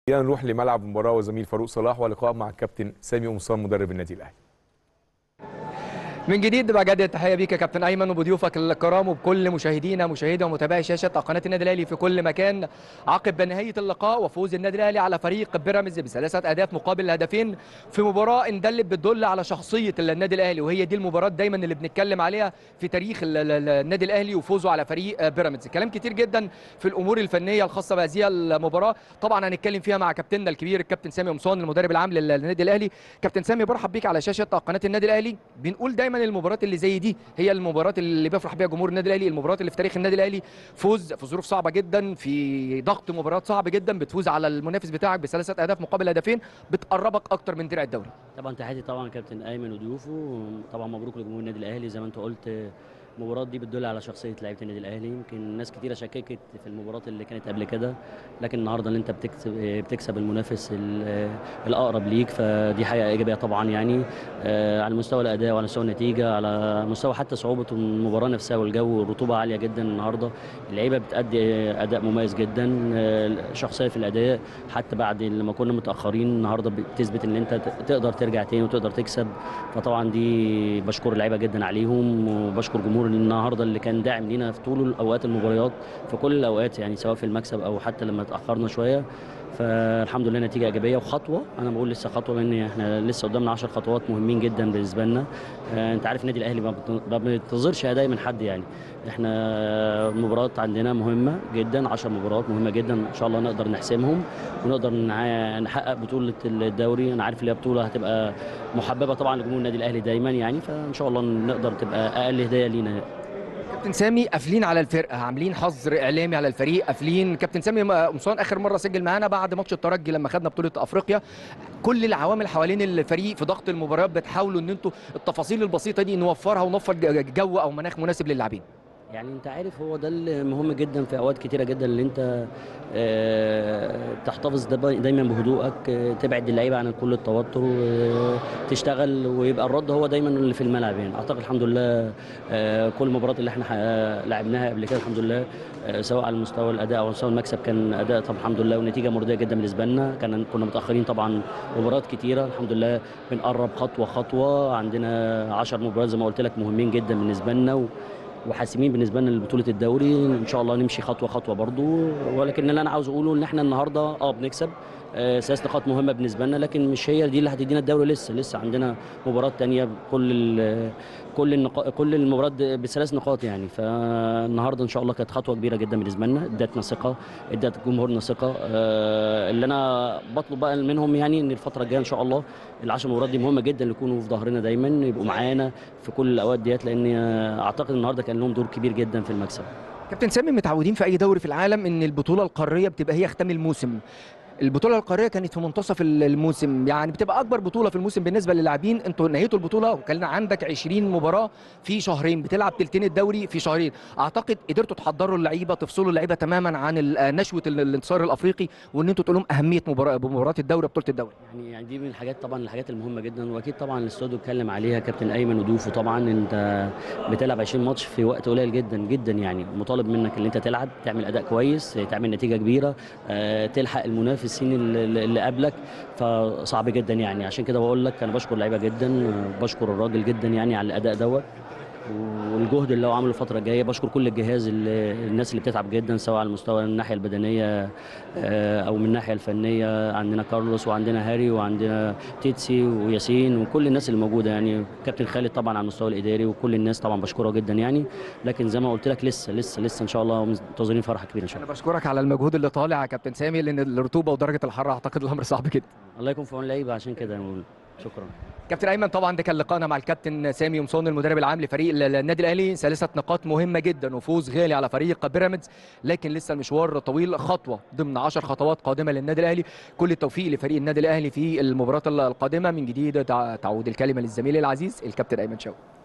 نروح لملعب المباراه وزميل فاروق صلاح ولقاء مع الكابتن سامي قمصان مدرب النادي الاهلي من جديد بجدد التحيه بيك يا كابتن ايمن وبضيوفك الكرام وبكل مشاهدينا مشاهدي ومتابعي شاشه قناه النادي الاهلي في كل مكان عقب نهايه اللقاء وفوز النادي الاهلي على فريق بيراميدز بثلاثه اهداف مقابل هدفين في مباراه ان دلت بتدل على شخصيه النادي الاهلي وهي دي المباراه دايما اللي بنتكلم عليها في تاريخ النادي الاهلي وفوزه على فريق بيراميدز كلام كتير جدا في الامور الفنيه الخاصه بهذه المباراه طبعا هنتكلم فيها مع كابتننا الكبير الكابتن سامي قمصان المدرب العام للنادي الاهلي كابتن سامي برحب بيك على شاشه قناه النادي الاهلي بنقول دايما المباريات اللي زي دي هي المباريات اللي بيفرح بيها جمهور النادي الاهلي المباريات اللي في تاريخ النادي الاهلي فوز في ظروف صعبه جدا في ضغط مباريات صعب جدا بتفوز على المنافس بتاعك بثلاثه اهداف مقابل هدفين بتقربك اكتر من درع الدوري طبعا تحياتي طبعا كابتن ايمن وضيوفه طبعا مبروك لجمهور النادي الاهلي زي ما انت قلت المباراه دي بتدل على شخصيه لعيبه النادي الاهلي يمكن ناس كتيره شككت في المباراه اللي كانت قبل كده لكن النهارده اللي انت بتكسب بتكسب المنافس الاقرب ليك فدي حاجه ايجابيه طبعا يعني على مستوى الاداء وعلى مستوى النتيجه على مستوى حتى صعوبه المباراه نفسها والجو الرطوبه عاليه جدا النهارده اللعيبه بتادي اداء مميز جدا شخصيه في الاداء حتى بعد لما كنا متاخرين النهارده بتثبت ان انت تقدر ترجع تاني وتقدر تكسب فطبعا دي بشكر اللعيبه جدا عليهم وبشكر جمهور النهارده اللي كان داعم لينا في طول الاوقات المباريات في كل الاوقات يعني سواء في المكسب او حتى لما اتاخرنا شويه فالحمد لله نتيجه ايجابيه وخطوه انا بقول لسه خطوه لان احنا لسه قدامنا 10 خطوات مهمين جدا بالنسبه لنا انت عارف النادي الاهلي ما بينتظرش اداء من حد يعني احنا المباريات عندنا مهمه جدا 10 مباريات مهمه جدا ان شاء الله نقدر نحسمهم ونقدر نحقق بطوله الدوري انا عارف ان هي بطوله هتبقى محببه طبعا لجمهور النادي الاهلي دايما يعني فان شاء الله نقدر تبقى اقل هدايا لينا كابتن سامي قافلين على الفرقه عاملين حظر اعلامي على الفريق قافلين كابتن سامي قمصان اخر مره سجل معانا بعد ماتش الترجي لما خدنا بطوله افريقيا كل العوامل حوالين الفريق في ضغط المباريات بتحاولوا ان انتوا التفاصيل البسيطه دي نوفرها ونوفر جو او مناخ مناسب للاعبين يعني انت عارف هو ده المهم جدا في اوقات كتيره جدا اللي انت اه تحتفظ دايما بهدوءك تبعد اللعيبه عن كل التوتر تشتغل ويبقى الرد هو دايما اللي في الملعب يعني اعتقد الحمد لله اه كل المباريات اللي احنا لعبناها قبل كده الحمد لله اه سواء على مستوى الاداء او مستوى المكسب كان اداء طبعا الحمد لله ونتيجه مرضيه جدا بالنسبه لنا كان كنا متاخرين طبعا مباريات كتيره الحمد لله بنقرب خطوه خطوه عندنا 10 مباريات زي ما قلت لك مهمين جدا بالنسبه لنا و وحاسمين بالنسبه لنا لبطوله الدوري ان شاء الله نمشي خطوه خطوه برضو ولكن اللي انا عاوز اقوله ان احنا النهارده اه بنكسب آه ثلاث نقاط مهمه بالنسبه لنا لكن مش هي دي اللي هتدينا الدوري لسه لسه عندنا مباراه ثانيه كل كل النقا... كل المباريات بثلاث نقاط يعني فالنهارده ان شاء الله كانت خطوه كبيره جدا بالنسبه لنا ادتنا ثقه ادت جمهورنا ثقه آه اللي انا بطلب بقى منهم يعني ان الفتره الجايه ان شاء الله العشر مباريات دي مهمه جدا يكونوا في ظهرنا دايما يبقوا معانا في كل الاوقات ديت لان اعتقد النهارده كان لهم دور كبير جدا في المكسب كابتن سامي متعودين في اي دوري في العالم ان البطوله القاريه بتبقى هي ختام الموسم البطوله القاريه كانت في منتصف الموسم يعني بتبقى اكبر بطوله في الموسم بالنسبه للاعبين انتوا نهيتوا البطوله وكان عندك 20 مباراه في شهرين بتلعب تلتين الدوري في شهرين اعتقد قدرتوا تحضروا اللعيبه تفصلوا اللعيبه تماما عن نشوه الانتصار الافريقي وان انتوا تقول لهم اهميه مباراه مباراه الدوري بطوله الدوري يعني يعني دي من الحاجات طبعا الحاجات المهمه جدا واكيد طبعا الاستوديو اتكلم عليها كابتن ايمن وضيوفه طبعا انت بتلعب 20 ماتش في وقت قليل جدا جدا يعني مطالب منك ان انت تلعب تعمل اداء كويس تعمل نتيجه كبيره أه تلحق المنافسين اللي اللي قبلك فصعب جدا يعني عشان كده بقول لك انا بشكر اللعيبه جدا بشكر الراجل جدا يعني على الاداء دوت والجهد اللي هو عمله الفتره الجايه بشكر كل الجهاز اللي الناس اللي بتتعب جدا سواء على مستوى الناحيه البدنيه او من الناحيه الفنيه عندنا كارلوس وعندنا هاري وعندنا تيتسي وياسين وكل الناس اللي موجوده يعني كابتن خالد طبعا على المستوى الاداري وكل الناس طبعا بشكرها جدا يعني لكن زي ما قلت لك لسه لسه لسه ان شاء الله منتظرين فرحه كبيره ان شاء الله انا بشكرك على المجهود اللي طالع يا كابتن سامي لان الرطوبه ودرجه الحراره اعتقد الامر صعب جدا الله يكون في عون اللعيبه عشان كده نقول شكرا كابتن ايمن طبعا ده كان لقائنا مع الكابتن سامي قمصان المدرب العام لفريق النادي الاهلي ثلاثه نقاط مهمه جدا وفوز غالي على فريق بيراميدز لكن لسه المشوار طويل خطوه ضمن 10 خطوات قادمه للنادي الاهلي كل التوفيق لفريق النادي الاهلي في المباراه القادمه من جديد تعود الكلمه للزميل العزيز الكابتن ايمن شوقي